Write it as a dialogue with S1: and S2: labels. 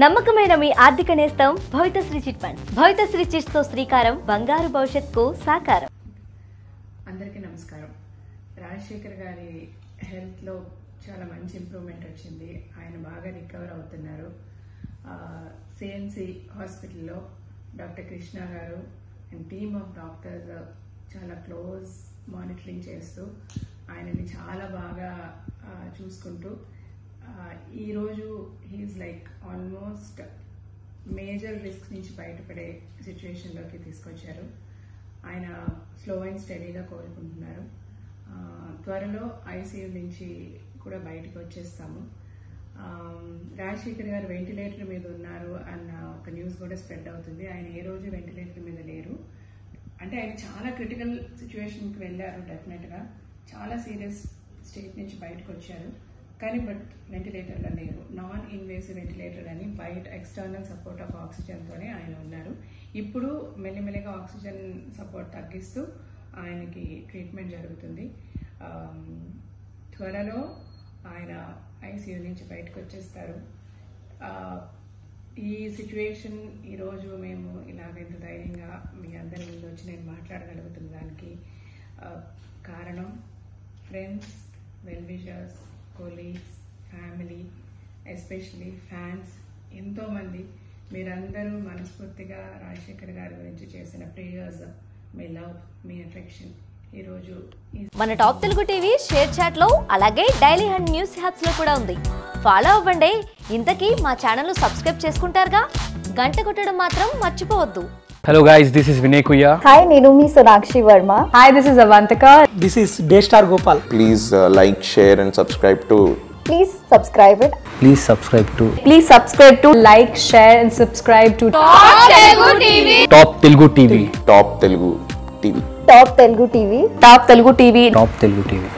S1: నమ్మకమైన మీ ఆర్థిక నేస్తం Bhavithasri chit funds Bhavithasri chits తో శ్రీకారం బంగారు భవిష్యత్తుకు సాకారం
S2: అందరికీ నమస్కారం రాజశేఖర్ గారి హెల్త్లో చాలా మంచి ఇంప్రూవ్మెంట్ వచ్చింది ఆయన బాగా రికవర్ అవుతున్నారు సిఎన్సి హాస్పిటల్లో డాక్టర్ కృష్ణ గారు అండ్ టీమ్ ఆఫ్ డాక్టర్స్ చాలా క్లోజ్ మానిటరింగ్ చేస్తూ ఆయనని చాలా బాగా ఆ, చూసుకుంటూ ఆ, ఈరోజు he's like almost major risk నుంచి బయటపడే సిచ్యువేషన్లోకి తీసుకొచ్చారు ఆయన స్లో అండ్ స్టడీగా కోలుకుంటున్నారు ఆ, త్వరలో ఐసీయూ నుంచి కూడా బయటకు వచ్చేస్తాము ఆ, రాజశేఖర్ గారు వెంటిలేటర్ మీద ఉన్నారు అన్న ఒక న్యూస్ కూడా స్ప్రెడ్ అవుతుంది ఆయన ఏ రోజు వెంటిలేటర్ మీద లేరు అంటే ఆయన చాలా క్రిటికల్ సిచ్యువేషన్కి వెళ్ళారు డెఫినెట్గా చాలా సీరియస్ స్టేట్ నుంచి బయటకు వచ్చారు కానీ బట్ వెంటిలేటర్లో లేరు నాన్ ఇన్వేసివ్ వెంటిలేటర్ అని బయట ఎక్స్టర్నల్ సపోర్ట్ ఆఫ్ ఆక్సిజన్తోనే ఆయన ఉన్నారు ఇప్పుడు మెల్లిమెల్లిగా ఆక్సిజన్ సపోర్ట్ తగ్గిస్తూ ఆయనకి ట్రీట్మెంట్ జరుగుతుంది ఆమ్, త్వరలో ఆయన ఐసీయూ నుంచి బయటకు వచ్చేస్తారు ఆ, ఈ సిచ్యువేషన్ ఈరోజు మేము ఇలాగ ఇంత ధైర్యంగా మీ అందరి ముందు వచ్చి నేను మాట్లాడగలుగుతున్న దానికి ఆ, కారణం friends well wishers colleagues family especially fans ఎంతోమంది మీరందరూ మనస్ఫూర్తిగా రాజశేఖర్ గారి గురించి చేసిన ప్రేయర్స్ మీ లవ్ మీ అఫెక్షన్ ఈరోజు ఈ
S1: మన top Telugu TV share chat లో అలాగే డైలీ హండ్ న్యూస్ హ్యాప్స్ లో కూడా ఉంది ఫాలో అవ్వండి ఇంతకీ మా ఛానల్ సబ్స్క్రైబ్ చేసుకుంటారుగా గంట కొట్టడం మాత్రం మర్చిపోవద్దు
S3: Hello guys, this is Vinay Kuya.
S4: Hi, నేను మీ Sonakshi Varma
S5: Hi, this is Avantika.
S6: This is Daystar Gopal.
S7: please uh, like, share, and subscribe to
S4: please subscribe it
S3: Please subscribe to
S5: Please subscribe to like, share, and subscribe to
S3: Top Telugu TV.
S7: Top Telugu TV.
S4: Top Telugu TV
S5: Top Telugu TV.
S3: Top Telugu TV.